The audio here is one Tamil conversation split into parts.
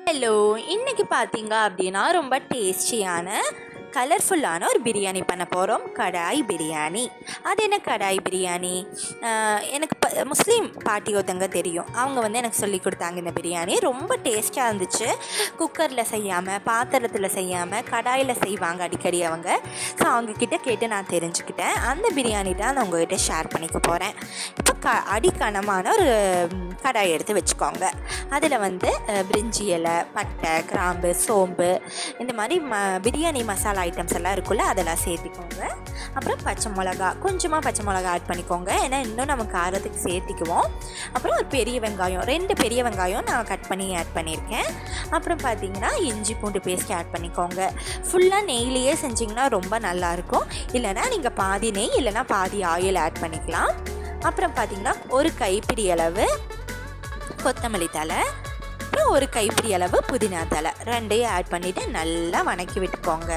ஹலோ இன்னைக்கு பார்த்தீங்க அப்படின்னா ரொம்ப டேஸ்டியான கலர்ஃபுல்லான ஒரு பிரியாணி பண்ண போகிறோம் கடாய் பிரியாணி அது என்ன கடாய் பிரியாணி ஆஹ் எனக்கு ப முஸ்லீம் பாட்டி ஒருத்தங்க தெரியும் அவங்க வந்து எனக்கு சொல்லி கொடுத்தாங்க இந்த பிரியாணி ரொம்ப டேஸ்ட்டாக இருந்துச்சு குக்கரில் செய்யாமல் பாத்திரத்தில் செய்யாமல் கடாயில் செய்வாங்க அடிக்கடி அவங்க ஸோ அவங்கக்கிட்ட கேட்டு நான் தெரிஞ்சுக்கிட்டேன் அந்த பிரியாணி தான் நான் உங்ககிட்ட ஷேர் பண்ணிக்க போகிறேன் இப்போ க அடிக்கனமான ஒரு ம், கடாய் எடுத்து வச்சுக்கோங்க அதில் வந்து அஹ், பிரிஞ்சி இலை பட்டை கிராம்பு சோம்பு இந்த மாதிரி ம பிரியாணி மசாலா ஐட்டம்ஸ் எல்லாம் இருக்குல்ல அதெல்லாம் சேர்த்திக்கோங்க அப்புறம் பச்சை மிளகா கொஞ்சமாக பச்சை மிளகா ஆட் பண்ணிக்கோங்க ஏன்னா இன்னும் நம்ம காரத்துக்கு சேர்த்திக்குவோம் அப்புறம் ஒரு பெரிய வெங்காயம் ரெண்டு பெரிய வெங்காயம் நான் கட் பண்ணி ஆட் பண்ணியிருக்கேன் அப்புறம் பார்த்தீங்கன்னா இஞ்சி பூண்டு பேஸ்ட் ஆட் பண்ணிக்கோங்க ஃபுல்லாக நெய்லேயே செஞ்சிங்கன்னா ரொம்ப நல்லாயிருக்கும் இல்லைன்னா நீங்கள் பாதி நெய் இல்லைன்னா பாதி ஆயில் ஆட் பண்ணிக்கலாம் அப்புறம் பார்த்தீங்கன்னா ஒரு கைப்பிடி அளவு கொத்தமல்லி தலை அப்புறம் ஒரு கைப்பிடி அளவு புதினா தலை ரெண்டையும் ஆட் பண்ணிவிட்டு நல்லா வணக்கி விட்டுக்கோங்க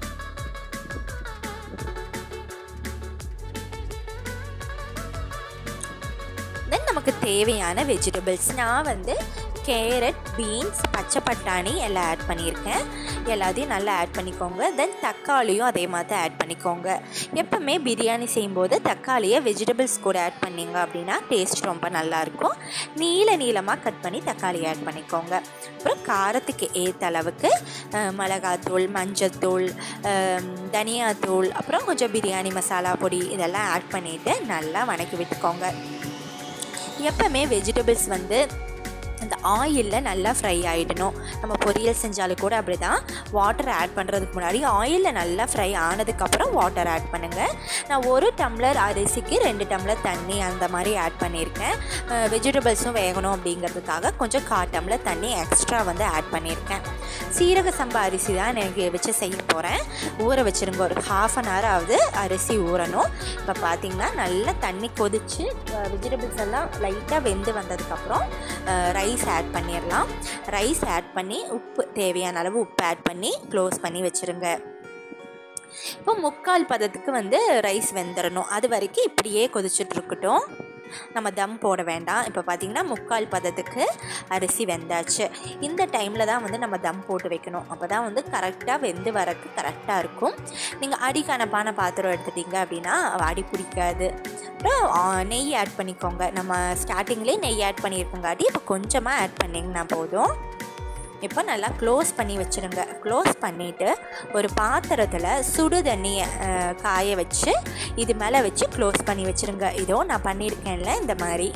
தென் நமக்கு தேவையான வெஜிடபிள்ஸ் நான் வந்து கேரட் பீன்ஸ் பச்சை பட்டாணி எல்லாம் ஆட் பண்ணியிருக்கேன் எல்லாத்தையும் நல்லா ஆட் பண்ணிக்கோங்க தென் தக்காளியும் அதே மாதிரி ஆட் பண்ணிக்கோங்க எப்பவுமே பிரியாணி செய்யும்போது தக்காளியை வெஜிடபிள்ஸ் கூட ஆட் பண்ணீங்க அப்படின்னா டேஸ்ட் ரொம்ப நல்லாயிருக்கும் நீல நீளமாக கட் பண்ணி தக்காளி ஆட் பண்ணிக்கோங்க அப்புறம் காரத்துக்கு ஏற்ற அளவுக்கு அஹ், மிளகாத்தூள் மஞ்சத்தூள் அஹ், தனியாத்தூள் அப்புறம் கொஞ்சம் பிரியாணி மசாலா பொடி இதெல்லாம் ஆட் பண்ணிவிட்டு நல்லா வணக்கி விட்டுக்கோங்க எப்பவுமே வெஜிடபிள்ஸ் வந்து அந்த ஆயிலில் நல்லா ஃப்ரை ஆகிடணும் நம்ம பொரியல் செஞ்சாலும் கூட அப்படி தான் வாட்டர் ஆட் பண்ணுறதுக்கு முன்னாடி ஆயிலில் நல்லா ஃப்ரை ஆனதுக்கப்புறம் வாட்டர் ஆட் பண்ணுங்கள் நான் ஒரு டம்ளர் அரிசிக்கு ரெண்டு டம்ளர் தண்ணி அந்த மாதிரி ஆட் பண்ணியிருக்கேன் வெஜிடபிள்ஸும் வேகணும் அப்படிங்கிறதுக்காக கொஞ்சம் கா டம்ளர் தண்ணி எக்ஸ்ட்ரா வந்து ஆட் பண்ணியிருக்கேன் சீரக சம்பா அரிசி தான் எனக்கு வச்சு செய்ய போகிறேன் ஊற வச்சுருங்க ஒரு ஹாஃப் அன் ஹவர் ஆகுது அரிசி ஊறணும் இப்போ பார்த்தீங்கன்னா நல்லா தண்ணி கொதிச்சு வெஜிடபிள்ஸ் எல்லாம் லைட்டாக வெந்து வந்ததுக்கப்புறம் ரைஸ் ஆட் பண்ணிடலாம் ரைஸ் ஆட் பண்ணி உப்பு தேவையான அளவு உப்பு ஆட் பண்ணி க்ளோஸ் பண்ணி வச்சுருங்க இப்போ முக்கால் பதத்துக்கு வந்து ரைஸ் வெந்துடணும் அது வரைக்கும் இப்படியே கொதிச்சுட்டு இருக்கட்டும் நம்ம தம் போட வேண்டாம் இப்போ பார்த்தீங்கன்னா முக்கால் பதத்துக்கு அரிசி வெந்தாச்சு இந்த டைமில் தான் வந்து நம்ம தம் போட்டு வைக்கணும் அப்போ தான் வந்து கரெக்டாக வெந்து வரக்கு கரெக்டாக இருக்கும் நீங்கள் அடிக்கணப்பான பாத்திரம் எடுத்துட்டீங்க அப்படின்னா அடி பிடிக்காது அப்புறம் ஆ, நெய் ஆட் பண்ணிக்கோங்க நம்ம ஸ்டார்டிங்லேயே நெய் ஆட் பண்ணியிருக்கோங்காட்டி இப்போ கொஞ்சமாக ஆட் பண்ணிங்கன்னா போதும் இப்போ நல்லா க்ளோஸ் பண்ணி வச்சுருங்க க்ளோஸ் பண்ணிவிட்டு ஒரு பாத்திரத்தில் சுடு தண்ணியை அஹ், காய வச்சு இது மேலே வச்சு க்ளோஸ் பண்ணி வச்சுருங்க இதோ நான் பண்ணியிருக்கேன்ல இந்த மாதிரி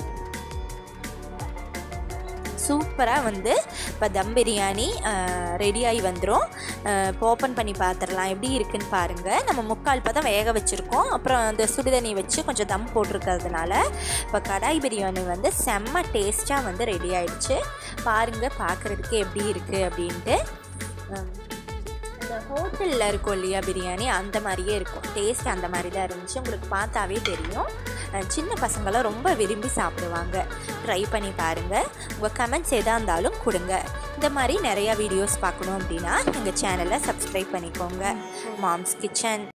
சூப்பராக வந்து இப்போ தம் பிரியாணி ரெடியாகி வந்துடும் இப்போ ஓப்பன் பண்ணி பார்த்துடலாம் எப்படி இருக்குன்னு பாருங்கள் நம்ம முக்கால் பதம் வேக வச்சுருக்கோம் அப்புறம் அந்த சுடுதண்ணி வச்சு கொஞ்சம் தம் போட்டிருக்கிறதுனால இப்போ கடாய் பிரியாணி வந்து செம்ம டேஸ்ட்டாக வந்து ரெடி ஆயிடுச்சு பாருங்கள் பார்க்குறதுக்கு எப்படி இருக்குது அப்படின்ட்டு உம், இந்த ஹோட்டலில் இருக்கும் இல்லையா பிரியாணி அந்த மாதிரியே இருக்கும் டேஸ்ட் அந்த மாதிரி தான் இருந்துச்சு உங்களுக்கு பார்த்தாவே தெரியும் அஹ் சின்ன பசங்களாம் ரொம்ப விரும்பி சாப்பிடுவாங்க ட்ரை பண்ணி பாருங்கள் உங்கள் கமெண்ட்ஸ் எதாக இருந்தாலும் கொடுங்க இந்த மாதிரி நிறையா வீடியோஸ் பார்க்கணும் அப்படின்னா எங்கள் சேனலை சப்ஸ்கிரைப் பண்ணிக்கோங்க மாம்ஸ் கிச்சன்